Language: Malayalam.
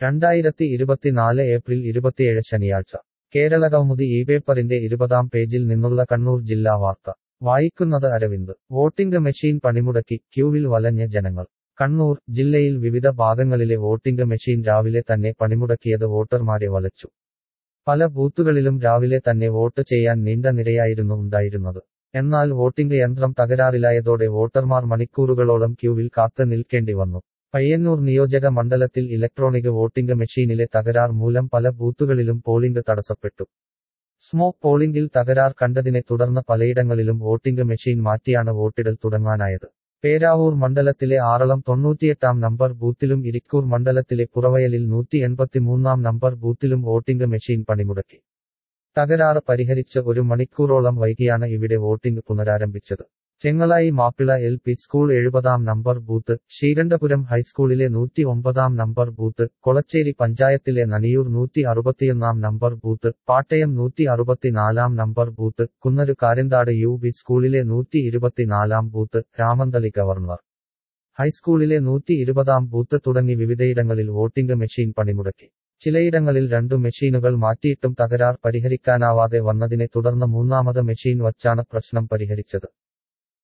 രണ്ടായിരത്തി ഇരുപത്തിനാല് ഏപ്രിൽ ഇരുപത്തിയേഴ് ശനിയാഴ്ച കേരള കൗമുദി ഈ പേപ്പറിന്റെ ഇരുപതാം പേജിൽ നിന്നുള്ള കണ്ണൂർ ജില്ലാ വാർത്ത വായിക്കുന്നത് അരവിന്ദ് വോട്ടിംഗ് മെഷീൻ പണിമുടക്കി ക്യൂവിൽ വലഞ്ഞ ജനങ്ങൾ കണ്ണൂർ ജില്ലയിൽ വിവിധ ഭാഗങ്ങളിലെ വോട്ടിംഗ് മെഷീൻ രാവിലെ തന്നെ പണിമുടക്കിയത് വോട്ടർമാരെ വലച്ചു പല ബൂത്തുകളിലും രാവിലെ തന്നെ വോട്ട് ചെയ്യാൻ നീണ്ട നിരയായിരുന്നു ഉണ്ടായിരുന്നത് എന്നാൽ വോട്ടിംഗ് യന്ത്രം തകരാറിലായതോടെ വോട്ടർമാർ മണിക്കൂറുകളോളം ക്യൂവിൽ കാത്ത് നിൽക്കേണ്ടി വന്നു പയ്യന്നൂർ നിയോജക മണ്ഡലത്തിൽ ഇലക്ട്രോണിക് വോട്ടിംഗ് മെഷീനിലെ തകരാർ മൂലം പല ബൂത്തുകളിലും പോളിംഗ് തടസ്സപ്പെട്ടു സ്മോക്ക് പോളിംഗിൽ തകരാർ കണ്ടതിനെ തുടർന്ന് പലയിടങ്ങളിലും വോട്ടിംഗ് മെഷീൻ മാറ്റിയാണ് വോട്ടിടൽ തുടങ്ങാനായത് പേരാവൂർ മണ്ഡലത്തിലെ ആറളം തൊണ്ണൂറ്റിയെട്ടാം നമ്പർ ബൂത്തിലും ഇരിക്കൂർ മണ്ഡലത്തിലെ പുറവയലിൽ നൂറ്റി എൺപത്തിമൂന്നാം നമ്പർ ബൂത്തിലും വോട്ടിംഗ് മെഷീൻ പണിമുടക്കി തകരാറ് പരിഹരിച്ച് ഒരു മണിക്കൂറോളം വൈകിയാണ് ഇവിടെ വോട്ടിംഗ് പുനരാരംഭിച്ചത് Chengalayi Mappila L P school എഴുപതാം നമ്പർ ബൂത്ത് ശ്രീകണ്ഠപുരം ഹൈസ്കൂളിലെ നൂറ്റി ഒമ്പതാം നമ്പർ ബൂത്ത് കൊളച്ചേരി പഞ്ചായത്തിലെ നനിയൂർ നൂറ്റി അറുപത്തിയൊന്നാം നമ്പർ ബൂത്ത് പാട്ടയം നൂറ്റി അറുപത്തിനാലാം number booth Kunnaru Karanthad U B സ്കൂളിലെ നൂറ്റി ഇരുപത്തിനാലാം ബൂത്ത് രാമന്തളി ഗവർണർ ഹൈസ്കൂളിലെ നൂറ്റി ഇരുപതാം ബൂത്ത് തുടങ്ങി വിവിധയിടങ്ങളിൽ വോട്ടിംഗ് മെഷീൻ പണിമുടക്കി ചിലയിടങ്ങളിൽ രണ്ടു മെഷീനുകൾ മാറ്റിയിട്ടും തകരാർ പരിഹരിക്കാനാവാതെ വന്നതിനെ തുടർന്ന് മൂന്നാമത് മെഷീൻ വച്ചാണ് പ്രശ്നം പരിഹരിച്ചത്